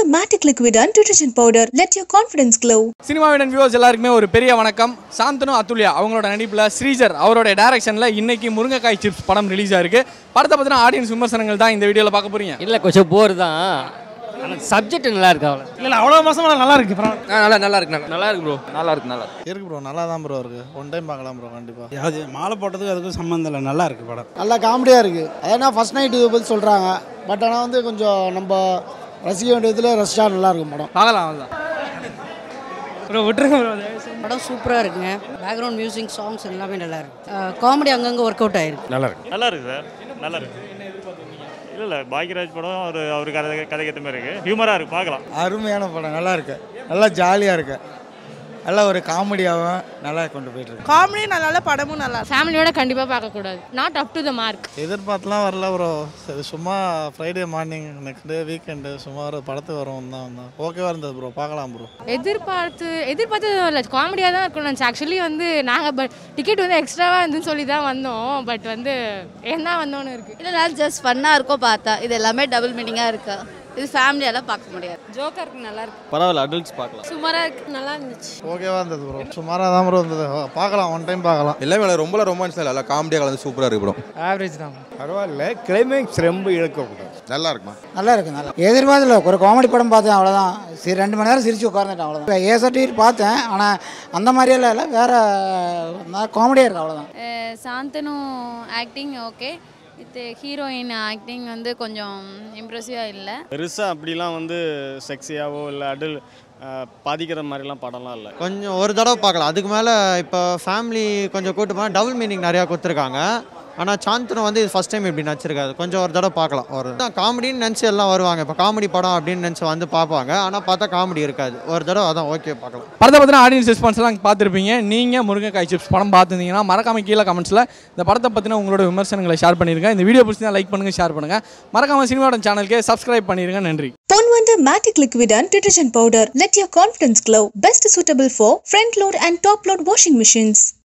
Wonder Matic Liquid and Detergent Powder. Let your confidence glow. சினிமாவிடன் viewers எல்லாருக்குமே ஒரு பெரிய வணக்கம் சாந்தனு அத்துல்யா அவங்களோட நடிப்பில் ஸ்ரீஜர் அவரோட டைரக்ஷனில் இன்னைக்கு முருங்கைக்காய் சிப்ஸ் படம் ரிலீஸ் ஆயிருக்கு படத்தை பற்றின ஆடியன்ஸ் விமர்சனங்கள் தான் இந்த வீடியோவில் பார்க்க போறீங்க இல்லை கொஞ்சம் போர் தான் ஆனால் சப்ஜெக்ட் நல்லா இருக்கு அவ்வளோ இல்லை அவ்வளோ மாசமா நல்லா இருக்கு பரவாயில்ல நல்லா நல்லா இருக்கு நல்லா இருக்கு ப்ரோ நல்லா இருக்கு நல்லா இருக்கு ப்ரோ நல்லா தான் ப்ரோ இருக்கு ஒன் டைம் பார்க்கலாம் ப்ரோ கண்டிப்பாக அது மாலை போட்டதுக்கு அதுக்கும் சம்மந்தம் இல்லை நல்லா இருக்கு படம் நல்லா காமெடியாக இருக்குது ஏன்னா ஃபர்ஸ்ட் நைட் இதை பற்றி சொல்கிறாங்க பட் ஆனால் வந்து கொஞ்சம் நம்ம ரசிக்க வேண்டியதில் ரசிச்சா நல்லா இருக்கும் படம் பார்க்கலாம் அவ்வளோதான் ப்ரோ விட்டுருங்க ப்ரோ படம் சூப்பராக இருக்குங்க பேக்ரவுண்ட் மியூசிக் சாங்ஸ் எல்லாமே நல்லா இருக்கு காமெடி அங்கங்கே ஒர்க் அவுட் ஆயிருக்கு நல்லா இருக்கு சார் நல்லா இருக்கு இல்லை இல்லை பாக்யராஜ் படம் ஒரு அவர் கதை கதைக்கு ஏற்ற மாதிரி இருக்கு ஹியூமராக இருக்கு பார்க்கலாம் அருமையான படம் நல்லா இருக்கு நல்லா ஜாலியாக இருக்கு நல்லா ஒரு காமெடியாகவும் நல்லா கொண்டு போயிட்டு இருக்கு காமெடி நல்லா படமும் நல்லா ஃபேமிலியோட கண்டிப்பாக பார்க்கக்கூடாது not up to the mark எதிர்பார்த்துலாம் வரல ப்ரோ சரி சும்மா Friday morning next day weekend சும்மா ஒரு படத்துக்கு வரோம் தான் வந்தோம் ஓகேவா இருந்தது ப்ரோ பார்க்கலாம் ப்ரோ எதிர்பார்த்து எதிர்பார்த்து இல்லை காமெடியாக தான் இருக்கணும் நினச்சி ஆக்சுவலி வந்து நாங்கள் பட் டிக்கெட் வந்து எக்ஸ்ட்ராவாக இருந்துன்னு சொல்லி தான் வந்தோம் பட் வந்து என்ன வந்தோன்னு இருக்குது இல்லை ஜஸ்ட் ஃபன்னாக இருக்கும் பார்த்தா இது எல்லாமே டபுள் மீனிங்காக இருக்கு இது ஃபேமிலியெல்லாம் பார்க்க முடியாது ஜோக்கருக்கு நல்லா இருக்கு பரவாயில்ல அடல்ட்ஸ் பார்க்கலாம் சுமாராக இருக்கு நல்லா இருந்துச்சு ஓகேவா இருந்தது ப்ரோ சுமாராக தான் ப்ரோ இருந்தது பார்க்கலாம் ஒன் டைம் பார்க்கலாம் எல்லாமே ரொம்ப ரொமான்ஸ் இல்லை எல்லாம் காமெடியாக கலந்து சூப்பராக இருக்கு படம் ஆவரேஜ் தான் பரவாயில்ல கிளைமேக்ஸ் ரொம்ப இழக்கக்கூடாது நல்லா இருக்குமா நல்லா இருக்கு நல்லா எதிர்பார்த்துல ஒரு காமெடி படம் பார்த்தேன் அவ்வளோதான் சரி ரெண்டு மணி நேரம் சிரிச்சு உட்காந்துட்டேன் அவ்வளோதான் ஏசட்டிட்டு பார்த்தேன் ஆனால் அந்த மாதிரியெல்லாம் இல்லை வேற காமெடியாக இருக்கு அவ்வளோதான் சாந்தனு ஆக்டிங் ஓகே இது ஹீரோயின் ஆக்டிங் வந்து கொஞ்சம் இம்ப்ரெசிவாக இல்லை பெருசாக அப்படிலாம் வந்து செக்ஸியாவோ இல்லை அடல் பாதிக்கிற மாதிரிலாம் படம்லாம் இல்லை கொஞ்சம் ஒரு தடவை பார்க்கலாம் அதுக்கு மேலே இப்போ ஃபேமிலி கொஞ்சம் கூட்டு போனால் டபுள் மீனிங் நிறையா கொடுத்துருக்காங்க ஆனால் சாந்தனு வந்து இது ஃபஸ்ட் டைம் இப்படி நடிச்சிருக்காது கொஞ்சம் ஒரு தடவை பார்க்கலாம் ஒரு காமெடின்னு நினச்சி எல்லாம் வருவாங்க இப்போ காமெடி படம் அப்படின்னு நினச்சி வந்து பார்ப்பாங்க ஆனால் பார்த்தா காமெடி இருக்காது ஒரு தடவை அதான் ஓகே பார்க்கலாம் படத்தை பற்றின ஆடியன்ஸ் ரெஸ்பான்ஸ்லாம் பார்த்துருப்பீங்க நீங்கள் முருங்கைக்காய் சிப்ஸ் படம் பார்த்துருந்தீங்கன்னா மறக்காம கீழே கமெண்ட்ஸில் இந்த படத்தை பற்றின உங்களோட விமர்சனங்களை ஷேர் பண்ணிருங்க இந்த வீடியோ பிடிச்சி லைக் பண்ணுங்கள் ஷேர் பண்ணுங்கள் மறக்காம சினிமாவோட சேனலுக்கு சப்ஸ்கிரைப் பண்ணிருங்க நன்றி Pon Wonder Matic Liquid and Detergent Powder. Let your confidence glow. Best suitable for front load and top load washing machines.